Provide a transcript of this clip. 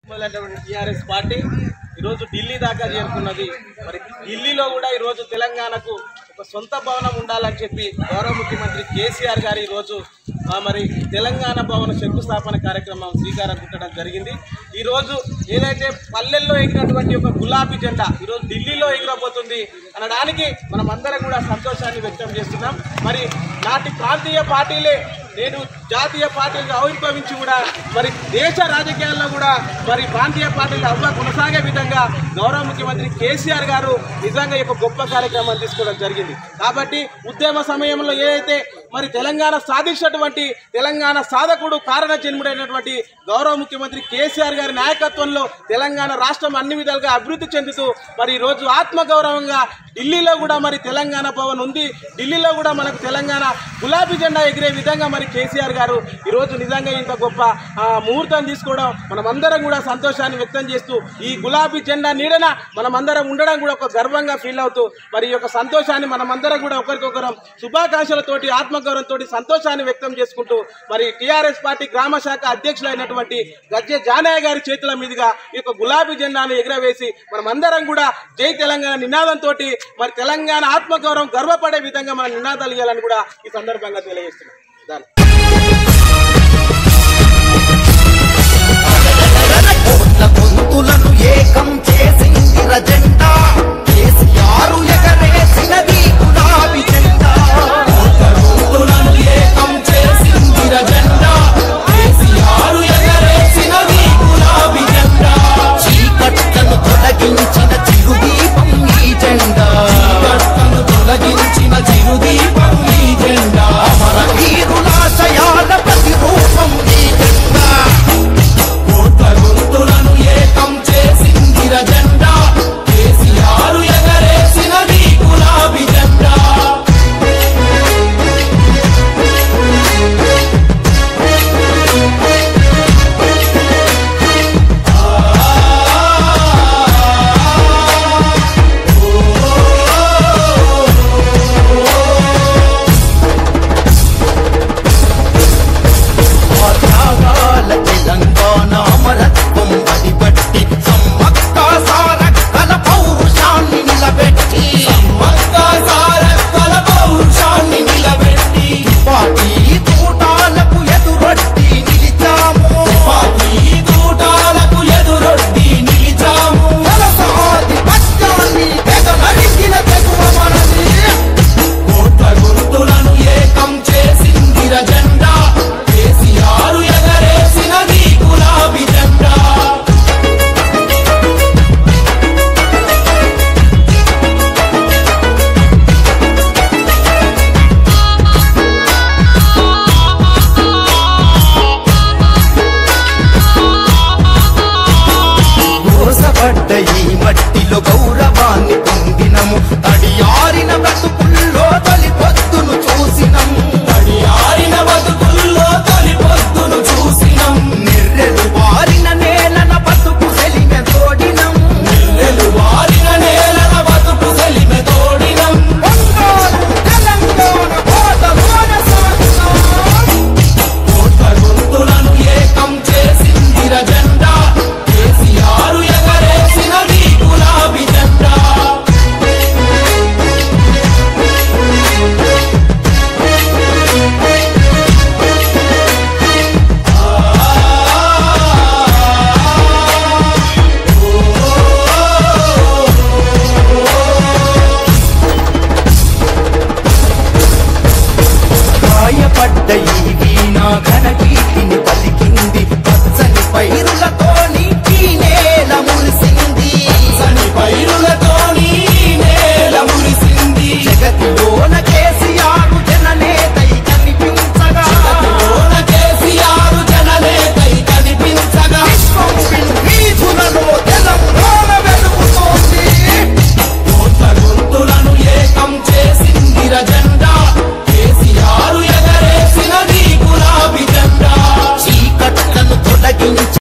మొదలైనటువంటి TRS party ఈరోజు ఢిల్లీ దాకా చేరుకున్నది మరి ఢిల్లీలో కూడా ఈరోజు తెలంగాణకు ఒక సొంత భవనం ఉండాలని చెప్పి గౌరవ ముఖ్యమంత్రి కేసీఆర్ గారు ఈరోజు ఆ, మరి తెలంగాణ భవన శంకుస్థాపన కార్యక్రమం శ్రీకారం చుట్టడం జరిగింది ఈరోజు ఏదైతే పల్లెల్లో ఎగినటువంటి ఒక గులాబీ జెండా ఈరోజు ఢిల్లీలో ఎగిరబోతుంది అనడానికి మనం అందరం కూడా సంతోషాన్ని వ్యక్తం చేస్తున్నాం మరి నాటి ప్రాంతీయ పార్టీలే నేను జాతీయ పార్టీలుగా ఆవిర్భవించి కూడా మరి దేశ రాజకీయాల్లో కూడా మరి ప్రాంతీయ పార్టీలు అవ్వ కొనసాగే విధంగా గౌరవ ముఖ్యమంత్రి కేసీఆర్ గారు నిజంగా ఈ యొక్క గొప్ప కార్యక్రమం తీసుకోవడం జరిగింది కాబట్టి ఉద్యమ సమయంలో ఏదైతే మరి తెలంగాణ సాధించినటువంటి తెలంగాణ సాధకుడు కారణ జన్ముడైనటువంటి గౌరవ ముఖ్యమంత్రి కేసీఆర్ గారి నాయకత్వంలో తెలంగాణ రాష్ట్రం అన్ని విధాలుగా అభివృద్ధి చెందుతూ మరి ఈ రోజు ఆత్మగౌరవంగా ఢిల్లీలో కూడా మరి తెలంగాణ భవన్ ఉంది ఢిల్లీలో కూడా మనకు తెలంగాణ గులాబీ జెండా ఎగిరే విధంగా మరి కేసీఆర్ గారు ఈరోజు నిజంగా ఇంత గొప్ప ఆ, ముహూర్తం తీసుకోవడం మనమందరం కూడా సంతోషాన్ని వ్యక్తం చేస్తూ ఈ గులాబీ జెండా నీడన మనమందరం ఉండడం కూడా ఒక గర్వంగా ఫీల్ అవుతూ మరి ఈ యొక్క సంతోషాన్ని మనమందరం కూడా ఒకరికొకరం శుభాకాంక్షలతోటి ఆత్మగౌరవంతో సంతోషాన్ని వ్యక్తం చేసుకుంటూ మరి టీఆర్ఎస్ పార్టీ గ్రామ శాఖ అధ్యక్షులైనటువంటి గజ్జె జానయ్య గారి చేతుల మీదుగా ఈ యొక్క గులాబీ జెండాను ఎగురవేసి మనమందరం కూడా జై తెలంగాణ నినాదంతో మరి తెలంగాణ ఆత్మగౌరవం గర్వపడే విధంగా మన నినాదాలు ఇవ్వాలని కూడా ఈ సందర్భంగా తెలియజేస్తున్నాం దాని